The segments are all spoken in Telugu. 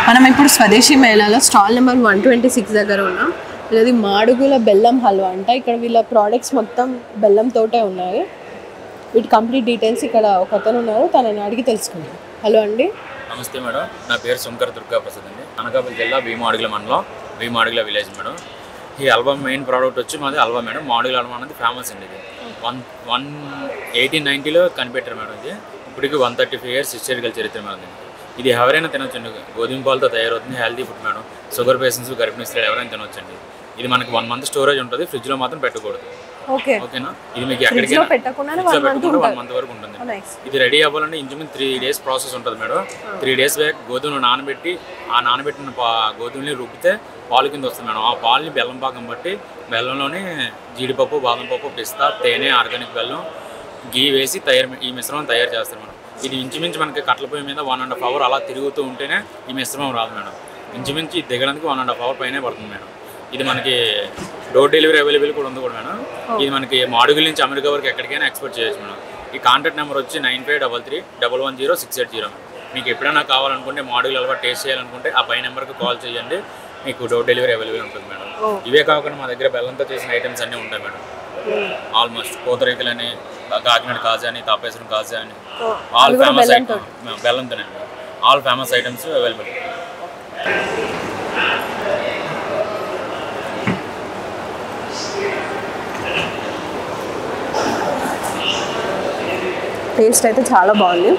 మనం ఇప్పుడు స్వదేశీ మేళాలో stall number one twenty six దగ్గర ఉన్నాం ఇది మాడుగుల బెల్లం హల్వా అంట ఇక్కడ వీళ్ళ ప్రోడక్ట్స్ మొత్తం బెల్లంతోటే ఉన్నాయి వీటి కంప్లీట్ డీటెయిల్స్ ఇక్కడ ఒక అతను ఉన్నారు తనని అడిగి తెలుసుకుందాం హలో అండి నమస్తే మేడం నా పేరు శంకర్ దుర్గా ప్రసాద్ అండి అనకాపల్లి జిల్లా భీమాడుగుల మండలం భీమాడుగుల విలేజ్ మేడం ఈ అల్వా మెయిన్ ప్రోడక్ట్ వచ్చి మాది అల్వా మేడం మాడుగుల అల్వా అనేది ఫేమస్ అండి ఇది వన్ వన్ ఎయిటీన్ నైంటీలో కనిపెట్టారు మేడం ఇది ఇప్పటికి one thirty five years historical చరిత్ర మేడం ఇది. ఇది ఎవరైనా తినొచ్చండి గోధుమ పాలతో తయారవుతుంది healthy food madam sugar patients గర్భిణీ స్త్రీలు ఎవరైనా తినొచ్చండి ఇది మనకి వన్ మంత్ స్టోరేజ్ ఉంటుంది ఫ్రిడ్జ్లో మాత్రం పెట్టకూడదు ఓకే ఓకేనా ఇది మీకు ఫ్రిడ్జ్లో ఎక్కడికైనా పెట్టకుండానే ఫ్రిడ్జ్లో వన్ మంత్ పెట్టకుండా వన్ ఉంటుంది మంత్ వరకు ఉంటుంది నైస్ ఇది రెడీ అవ్వాలంటే ఇంచుమించు త్రీ డేస్ ప్రాసెస్ ఉంటుంది మేడం త్రీ డేస్ బ్యాక్ గోధుమలు నానబెట్టి ఆ నానబెట్టిన పా గోధుమని రుబ్బితే పాలు కింద వస్తుంది మేడం ఆ పాలని బెల్లం పాకం బట్టి బెల్లంలోనే జీడిపప్పు బాదం పప్పు పిస్తా తేనె ఆర్గానిక్ బెల్లం గీ వేసి తయారు ఈ మిశ్రమం తయారు చేస్తారు మేడం ఇది ఇంచుమించు మనకి కట్ల పొయ్యి మీద వన్ అండ్ హాఫ్ అవర్ అలా తిరుగుతూ ఉంటేనే ఈ మిశ్రమం రాదు మేడం ఇంచుమించు ఇది దిగడానికి వన్ అండ్ హాఫ్ అవర్ పైనే పడుతుంది మేడం ఇది మనకి డోర్ డెలివరీ అవైలబుల్ కూడా ఉంది కూడా మేడం ఇది మనకి మాడుగుల నుంచి అమెరికా వరకు ఎక్కడికైనా ఎక్స్పోర్ట్ చేయొచ్చు మేడం ఈ కాంటాక్ట్ నెంబర్ వచ్చి nine five double three double one zero six eight zero మీకు ఎప్పుడైనా కావాలనుకుంటే మాడుగులు అలవా టేస్ట్ చేయాలనుకుంటే ఆ పై నెంబర్కి కాల్ చేయండి మీకు డోర్ డెలివరీ అవైలబుల్ ఉంటుంది మేడం ఇవే కాకుండా మా దగ్గర బెల్లంతో చేసిన ఐటమ్స్ అన్నీ ఉంటాయి మేడం ఆల్మోస్ట్ పూతరేకులు అని కాకినాడ కాజా అని తాపేశ్వరం కాజా అని ఆల్ ఫేమస్ ఐటమ్ బెల్లంతోనండి all famous items available taste అయితే చాలా బాగుంది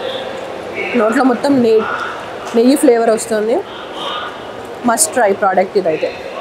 నోట్లో మొత్తం నెయ్యి నెయ్యి ఫ్లేవర్ వస్తుంది మస్ట్ ట్రై ప్రోడక్ట్ ఇదైతే